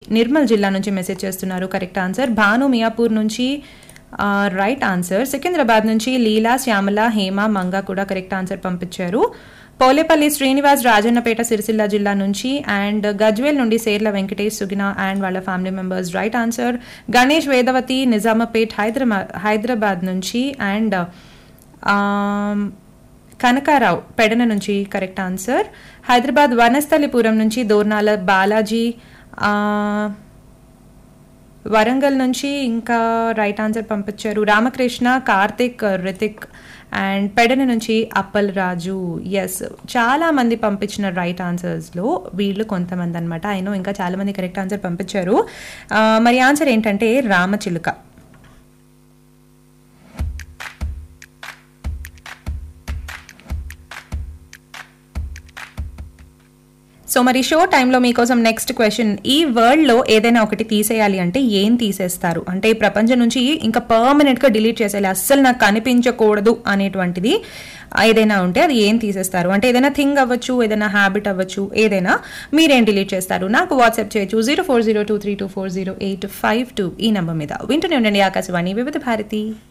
నిర్మల్ జిల్లా నుంచి మెసేజ్ చేస్తున్నారు కరెక్ట్ ఆన్సర్ భాను మియాపూర్ నుంచి రైట్ ఆన్సర్ సికింద్రాబాద్ నుంచి లీలా శ్యామల హేమ మంగ కూడా కరెక్ట్ ఆన్సర్ పంపించారు పోలేపల్లి శ్రీనివాస్ రాజన్నపేట సిరిసిల్ల జిల్లా నుంచి అండ్ గజ్వేల్ నుండి సేర్ల వెంకటేష్ సుగిన అండ్ వాళ్ళ family members right answer Ganesh Vedavathi Nizampet Hyderabad Hyderabad నుంచి అండ్ కనకారావు పెడన నుంచి కరెక్ట్ ఆన్సర్ హైదరాబాద్ వనస్థలిపురం నుంచి దోర్నాల బాలాజీ ఆ, వరంగల్ నుంచి ఇంకా రైట్ ఆన్సర్ పంపించారు రామకృష్ణ కార్తిక్ రితిక్ అండ్ పెడన నుంచి అప్పల్ రాజు ఎస్ చాలా మంది పంపించిన రైట్ ఆన్సర్స్లో వీళ్ళు కొంతమంది అనమాట అయినో ఇంకా చాలా మంది కరెక్ట్ ఆన్సర్ పంపించారు ఆ, మరి ఆన్సర్ ఏంటంటే రామచిలుక సో మరి షో టైంలో మీకోసం నెక్స్ట్ క్వశ్చన్ ఈ వరల్డ్లో ఏదైనా ఒకటి తీసేయాలి అంటే ఏం తీసేస్తారు అంటే ఈ ప్రపంచం నుంచి ఇంకా పర్మనెంట్గా డిలీట్ చేసేయాలి అస్సలు నాకు కనిపించకూడదు అనేటువంటిది ఏదైనా ఉంటే అది ఏం తీసేస్తారు అంటే ఏదైనా థింగ్ అవ్వచ్చు ఏదైనా హ్యాబిట్ అవ్వచ్చు ఏదైనా మీరేం డిలీట్ చేస్తారు నాకు వాట్సాప్ చేయొచ్చు zero four zero two three two four zero eight five two ఈ నెంబర్ మీద వింటూనే ఉండండి ఆకాశవాణి వివిధ భారతి